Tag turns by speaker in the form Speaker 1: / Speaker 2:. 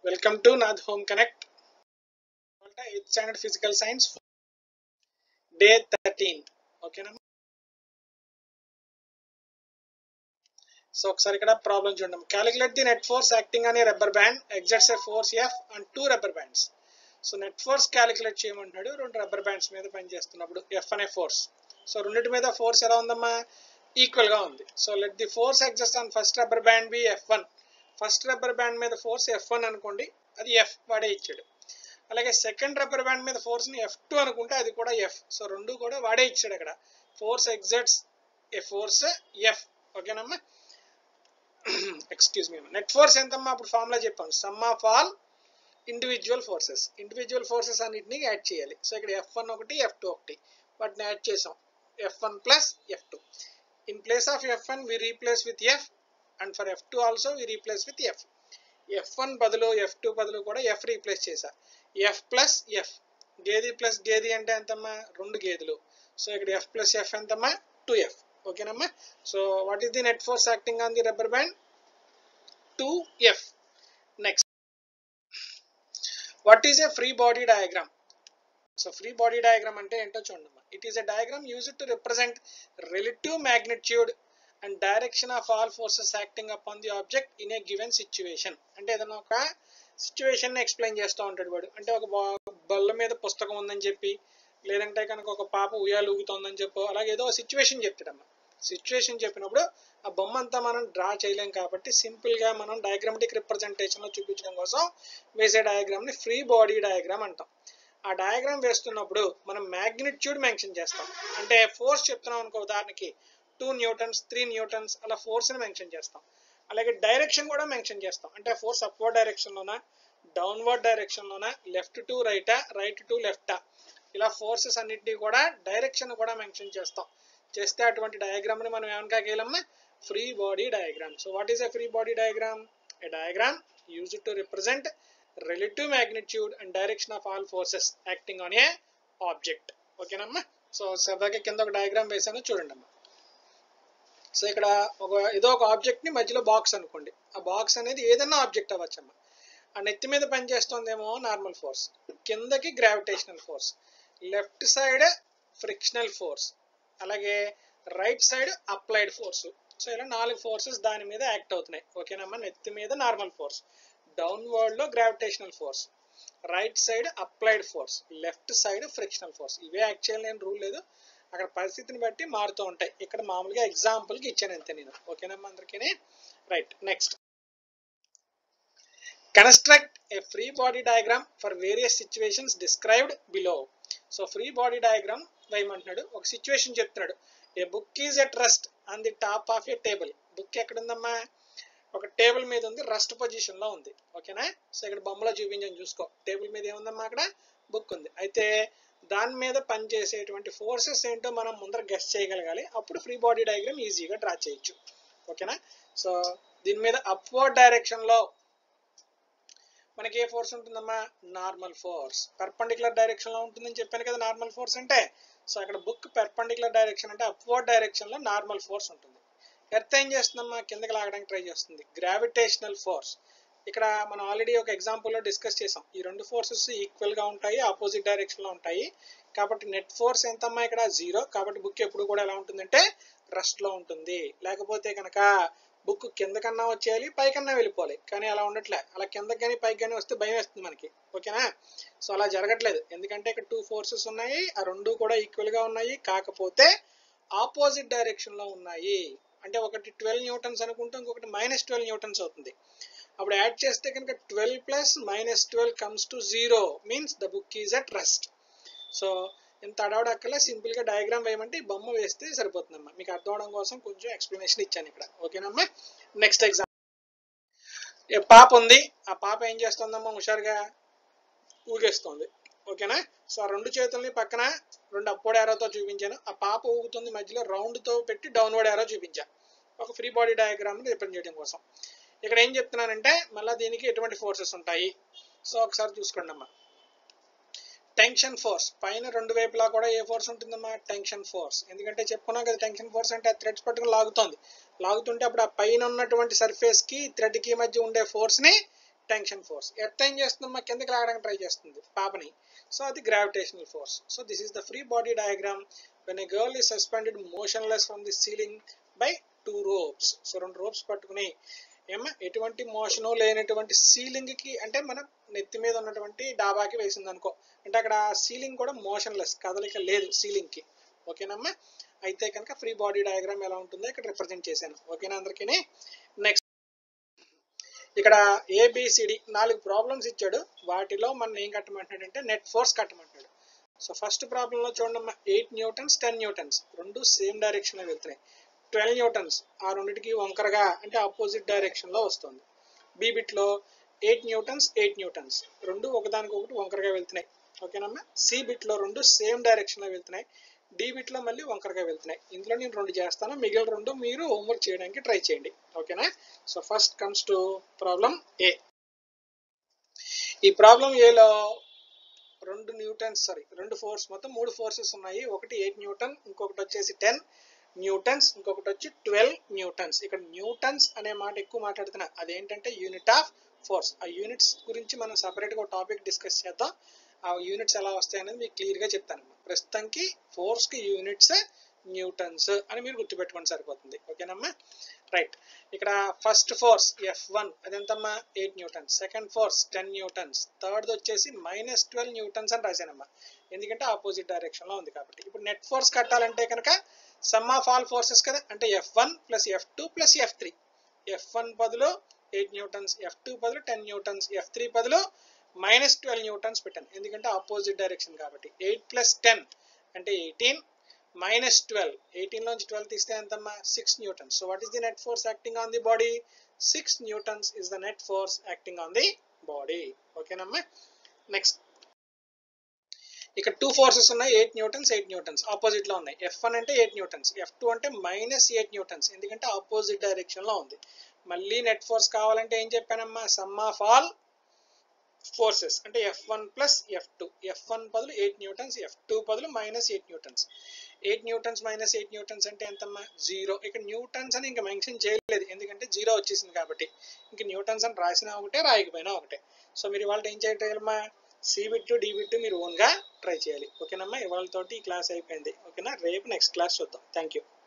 Speaker 1: Welcome to Nath Home Connect. Eighth standard physical science day thirteen ఓకేనా so ఒకసారి ఇక్కడ problem చూడండి calculate the net force acting అనే rubber band exerts a force F and two rubber bands so net force calculate చేయమంటున్నాడు రెండు rubber bands మీద పనిచేస్తున్నప్పుడు F అనే ఫోర్స్ సో రెండింటి మీద ఫోర్స్ ఎలా ఉందమ్మా ఈక్వల్ గా ఉంది so let the force exerts on first rubber band be F one first rubber band మీద ఫోర్స్ ఎఫ్ వన్ అనుకోండి అది ఎఫ్ వాడే ఇచ్చాడు అలాగే సెకండ్ రబ్బర్ బ్యాండ్ మీద ఫోర్స్ ని ఎఫ్ టూ అనుకుంటే అది కూడా ఎఫ్ సో రెండు కూడా వాడే ఇచ్చాడు అక్కడ force exerts a force F ఓకేనమ్మా ఎక్స్క్యూజ్ మీ నెట్ ఫోర్స్ ఎంతమ్మా అప్పుడు ఫార్ములా చెప్పాం sum of all individual forces individual forces అన్నిటిని యాడ్ చేయాలి సో ఇక్కడ ఎఫ్ వన్ ఒకటి ఎఫ్ టూ ఒకటి వాటిని యాడ్ చేసాం F one plus F two in place of F one we replace with F and for F two also we replace with F F one బదులు F two బదులు కూడా F replace చేశా F plus F గేది plus గేది అంటే ఎంతమ్మా రెండు గేదెలు సో ఇక్కడ ఎఫ్ ప్లస్ ఎఫ్ ఎంతమ్మా టూ ఎఫ్ ఓకేనమ్మా so what is the net force acting on the rubber band two F next what is a free body diagram so free body diagram అంటే ఏంటో చూడండి it is a diagram used to represent relative magnitude and direction of all forces acting upon the object in a given situation అంటే ఏదైనా ఒక situation explain చేస్తూ ఉంటాడు వాడు అంటే ఒక బల్ల మీద పుస్తకం ఉందని చెప్పి లేదంటే కనుక ఒక పాప ఉయ్యాలు ఊగుతోందని చెప్పు అలాగే ఏదో సిచ్యువేషన్ చెప్తాడమ్మా సిచ్యువేషన్ చెప్పినప్పుడు ఆ బొమ్మ అంతా మనం డ్రా చేయలేం కాబట్టి సింపుల్ గా మనం డయాగ్రామటిక్ రిప్రజెంటేషన్ లో చూపించడం కోసం వేసే డయాగ్రామ్ ని ఫ్రీ బాడీ డయాగ్రామ్ అంటాం ఆ డయాగ్రామ్ వేస్తున్నప్పుడు మనం మ్యాగ్నిట్యూడ్ మెన్షన్ చేస్తాం అంటే ఫోర్స్ చెప్తున్నాం అనుకో ఉదాహరణకి టూ న్యూటన్స్ త్రీ న్యూటన్స్ అలా ఫోర్స్ ని మెన్షన్ చేస్తాం అలాగే డైరెక్షన్ కూడా మెన్షన్ చేస్తాం అంటే ఫోర్స్ అప్వర్డ్ డైరెక్షన్ లోనా డౌన్వర్డ్ డైరెక్షన్ లోనా లెఫ్ట్ టు రైటా రైట్ టు లెఫ్టా ఇలా ఫోర్సెస్ అన్నిటినీ కూడా డైరెక్షన్ కూడా మెన్షన్ చేస్తాం చేస్తే అటువంటి డయాగ్రామ్ ని మనం ఏమని కాగలమ్మా free body diagram so what is a free body diagram a diagram use to represent relative magnitude and direction of all forces acting on a object ఓకేనమ్మా సో సరదాగా కింద ఒక డయాగ్రామ్ వేసాను చూడండి అమ్మా సో ఇక్కడ ఒక ఏదో ఒక ఆబ్జెక్ట్ ని మధ్యలో బాక్స్ అనుకోండి ఆ బాక్స్ అనేది ఏదైనా ఆబ్జెక్ట్ అవ్వచ్చమ్మా ఆ నెత్తి మీద పనిచేస్తుందేమో నార్మల్ ఫోర్స్ కిందకి gravitational force left side frictional force అలాగే right side applied force so ఇలా నాలుగు ఫోర్సెస్ దాని మీద యాక్ట్ అవుతున్నాయి ఓకేనమ్మా నెత్తి మీద నార్మల్ ఫోర్స్ డౌన్వర్డ్ లో gravitational force right side applied force left side frictional force ఇవే యాక్చువల్ నేను రూల్ లేదు అక్కడ పరిస్థితిని బట్టి మారుతూ ఉంటాయి ఇక్కడ మామూలుగా ఎగ్జాంపుల్ కి ఇచ్చాను అంతే నేను ఓకేనమ్మా అందరికీ right next construct a free body diagram for various situations described below so free body diagram వేయమంటున్నాడు ఒక సిచ్యువేషన్ చెప్తున్నాడు a book is at rest on the top of a table book ఎక్కడుందమ్మా ఒక టేబుల్ మీద ఉంది రెస్ట్ పొజిషన్ లో ఉంది ఓకేనా సో ఇక్కడ బొమ్మలో చూపించని చూసుకో టేబుల్ మీద ఏముందమ్మా అక్కడ బుక్ ఉంది అయితే దాని మీద పనిచేసేటువంటి ఫోర్సెస్ ఏంటో మనం ముందర గెస్ట్ చేయగలగాలి అప్పుడు ఫ్రీ బాడీ డయాగ్రామ్ ఈజీగా డ్రా చేయొచ్చు ఓకేనా సో దీని మీద అప్వర్డ్ డైరెక్షన్ లో మనకి ఏ ఫోర్స్ ఉంటుందమ్మా నార్మల్ ఫోర్స్ పర్పెండిక్యులర్ డైరెక్షన్ లో ఉంటుందని చెప్పాను కదా నార్మల్ ఫోర్స్ అంటే సో అక్కడ బుక్ పర్పెండిక్యులర్ డైరెక్షన్ అంటే అప్వర్డ్ డైరెక్షన్ లో నార్మల్ ఫోర్స్ ఉంటుంది ఎర్త్ ఏం చేస్తుందమ్మా కిందకి లాగడానికి ట్రై చేస్తుంది గ్రావిటేషనల్ ఫోర్స్ ఇక్కడ మనం ఆల్రెడీ ఒక ఎగ్జాంపుల్ లో డిస్కస్ చేసాం ఈ రెండు ఫోర్సెస్ ఈక్వల్ గా ఉంటాయి ఆపోజిట్ డైరెక్షన్ లో ఉంటాయి కాబట్టి నెట్ ఫోర్స్ ఎంతమ్మా ఇక్కడ జీరో కాబట్టి బుక్ ఎప్పుడు కూడా ఎలా ఉంటుందంటే రెస్ట్ లో ఉంటుంది లేకపోతే కనుక బుక్ కిందకన్నా వచ్చేయాలి పైకన్నా వెళ్ళిపోవాలి కానీ అలా ఉండట్లే అలా కిందకి కానీ పైకి కానీ వస్తే భయం వేస్తుంది మనకి ఓకేనా సో అలా జరగట్లేదు ఎందుకంటే ఇక్కడ టూ ఫోర్సెస్ ఉన్నాయి ఆ రెండు కూడా ఈక్వల్ గా ఉన్నాయి కాకపోతే ఆపోజిట్ డైరెక్షన్ లో ఉన్నాయి అంటే ఒకటి ట్వెల్వ్ న్యూటన్స్ అనుకుంటే ఇంకొకటి మైనస్ ట్వెల్వ్ న్యూటన్స్ అవుతుంది అప్పుడు యాడ్ చేస్తే కనుక twelve plus minus twelve comes to zero means the book is at rest so ఇంత అడవడక్కల సింపుల్ గా డయాగ్రామ్ వేయమంటే ఈ బొమ్మ వేస్తే సరిపోతుందమ్మా మీకు అర్థం అవడం కోసం కొంచెం ఎక్స్ప్లెనేషన్ ఇచ్చాను ఇక్కడ ఓకేనమ్మా నెక్స్ట్ ఎగ్జామ్ పాప ఉంది ఆ పాప ఏం చేస్తుందమ్మా హుషారుగా ఊగేస్తుంది ఓకేనా సో ఆ రెండు చేతుల్ని పక్కన రెండు అప్వర్డ్ ఏరోతో చూపించాను ఆ పాప ఊగుతుంది మధ్యలో రౌండ్ తో పెట్టి డౌన్వర్డ్ ఏరో చూపించా ఒక ఫ్రీ బాడీ డయాగ్రామ్ రిప్రజెంట్ చేయడం కోసం ఇక్కడ ఏం చెప్తున్నానంటే మళ్ళీ దీనికి ఎటువంటి ఫోర్సెస్ ఉంటాయి సో ఒకసారి చూసుకోండి అమ్మా టెన్షన్ ఫోర్స్ పైన రెండు వైపులా కూడా ఏ ఫోర్స్ ఉంటుందమ్మా టెన్షన్ ఫోర్స్ ఎందుకంటే చెప్పుకున్నాం కదా టెన్షన్ ఫోర్స్ అంటే ఆ థ్రెడ్స్ పట్టుకుని లాగుతోంది లాగుతుంటే అప్పుడు ఆ పైన ఉన్నటువంటి సర్ఫేస్ కి థ్రెడ్ కి మధ్య ఉండే ఫోర్స్ ని టెన్షన్ ఫోర్స్ ఎర్త్ ఏం చేస్తుందమ్మా కిందకి లాగడానికి ట్రై చేస్తుంది పాపని సో అది gravitational force so this is the free body diagram when a girl is suspended motionless from the ceiling by two ropes so రెండు రోప్స్ పట్టుకుని ఏమో ఎటువంటి మోషను లేనటువంటి సీలింగ్ కి అంటే మన నెత్తి మీద ఉన్నటువంటి డాబాకి వేసింది అనుకో అంటే అక్కడ సీలింగ్ కూడా మోషన్లెస్ కదలిక లేదు సీలింగ్ కి ఓకేనమ్మా అయితే కనుక ఫ్రీ బాడీ డయాగ్రామ్ ఎలా ఉంటుందో ఇక్కడ రిప్రజెంట్ చేశాను ఓకేనా అందరికీ నెక్స్ట్ ఇక్కడ ఏబిసిడి నాలుగు ప్రాబ్లమ్స్ ఇచ్చాడు వాటిలో మనం ఏం కట్టమంటున్నాడంటే నెట్ ఫోర్స్ కట్టమంటున్నాడు సో ఫస్ట్ ప్రాబ్లంలో చూడండి ఎయిట్ న్యూటన్స్ టెన్ న్యూటన్స్ రెండు సేమ్ డైరెక్షన్ లో వెళ్తున్నాయి ట్వెల్వ్ న్యూటన్స్ ఆ రెండింటికి వంకరగా అంటే ఆపోజిట్ డైరెక్షన్ లో వస్తుంది బి బిట్ లో ఎయిట్ న్యూటన్స్ ఎయిట్ న్యూటన్స్ రెండు ఒకదానికి ఒకటి వంకరగా వెళ్తున్నాయి ఓకేనమ్మా సి బిట్ లో రెండు సేమ్ డైరెక్షన్ లో వెళ్తున్నాయి డి బిట్ లో మళ్ళీ వంకరగా వెళ్తున్నాయి ఇందులో నేను రెండు చేస్తాను మిగిలిన రెండు మీరు హోంవర్క్ చేయడానికి ట్రై చేయండి ఓకేనా so first comes to problem A ఈ ప్రాబ్లం ఏలో రెండు న్యూటన్స్ సారీ రెండు ఫోర్స్ మొత్తం మూడు ఫోర్సెస్ ఉన్నాయి ఒకటి ఎయిట్ న్యూటన్ ఇంకొకటి వచ్చేసి టెన్ న్యూటన్స్ ఇంకొకటి వచ్చి ట్వెల్వ్ న్యూటన్స్ ఇక్కడ న్యూటన్స్ అనే మాట ఎక్కువ మాట్లాడుతున్నా అదేంటంటే యూనిట్ ఆఫ్ ఫోర్స్ ఆ యూనిట్స్ గురించి మనం సపరేట్గా ఒక టాపిక్ డిస్కస్ చేద్దాం ఆ యూనిట్స్ ఎలా వస్తాయి అనేది మీకు క్లియర్గా చెప్తాను ప్రస్తుతానికి ఫోర్స్కి యూనిట్స్ న్యూటన్స్ అని మీరు గుర్తుపెట్టుకోండి సరిపోతుంది ఓకేనమ్మా రైట్ ఇక్కడ ఫస్ట్ ఫోర్స్ ఎఫ్ వన్ అదెంతమ్మా eight newtons second force ten newtons third వచ్చేసి మైనస్ ట్వెల్వ్ న్యూటన్స్ అని రాశానమ్మా ఎందుకంటే ఆపోజిట్ డైరెక్షన్ లో ఉంది కాబట్టి ఇప్పుడు నెట్ ఫోర్స్ కట్టాలంటే కనుక సమ్ ఆఫ్ ఆల్ ఫోర్సెస్ కదా అంటే F one plus F two plus F three F one బదులు ఎయిట్ న్యూటన్స్ ఎఫ్ టూ బదులు టెన్ న్యూటన్స్ ఎఫ్ త్రీ బదులు మైనస్ ట్వెల్వ్ న్యూటన్స్ పెట్టాను ఎందుకంటే ఆపోజిట్ డైరెక్షన్ కాబట్టి ఎయిట్ ప్లస్ టెన్ అంటే ఎయిటీన్ మైనస్ ట్వెల్వ్ ఎయిటీన్ లోంచి ట్వెల్వ్ తీస్తే ఎంతమ్మా six newtons so what is the net force acting on the body six newtons is the net force acting on the body ఓకేనమ్మా next ఇక్కడ two forces ఉన్నాయి eight newtons eight newtons opposite లో ఉన్నాయి F one అంటే eight newtons F two అంటే minus eight newtons ఎందుకంటే opposite direction లో ఉంది మళ్ళీ నెట్ ఫోర్స్ కావాలంటే ఏం చెప్పానమ్మా సమ్ ఆఫ్ ఆల్ ఫోర్సెస్ అంటే F one plus F two F one బదులు ఎయిట్ న్యూటన్స్ ఎఫ్ టూ బదులు minus eight newtons eight newtons minus eight newtons అంటే ఎంతమ్మా జీరో ఇక్కడ న్యూటన్స్ అని ఇంకా మెన్షన్ చేయలేదు ఎందుకంటే జీరో వచ్చేసింది కాబట్టి ఇంకా న్యూటన్స్ అని రాసినా ఒకటే రాయకపోయినా ఒకటే సో మీరు ఇవాళ ఏం చేయగలమా సి బిట్ డి బిట్ మీరు ఓన్గా ట్రై చేయాలి ఓకేనమ్మా ఇవాళతోటి ఈ క్లాస్ అయిపోయింది ఓకేనా రేపు నెక్స్ట్ క్లాస్ చూద్దాం థ్యాంక్ యూ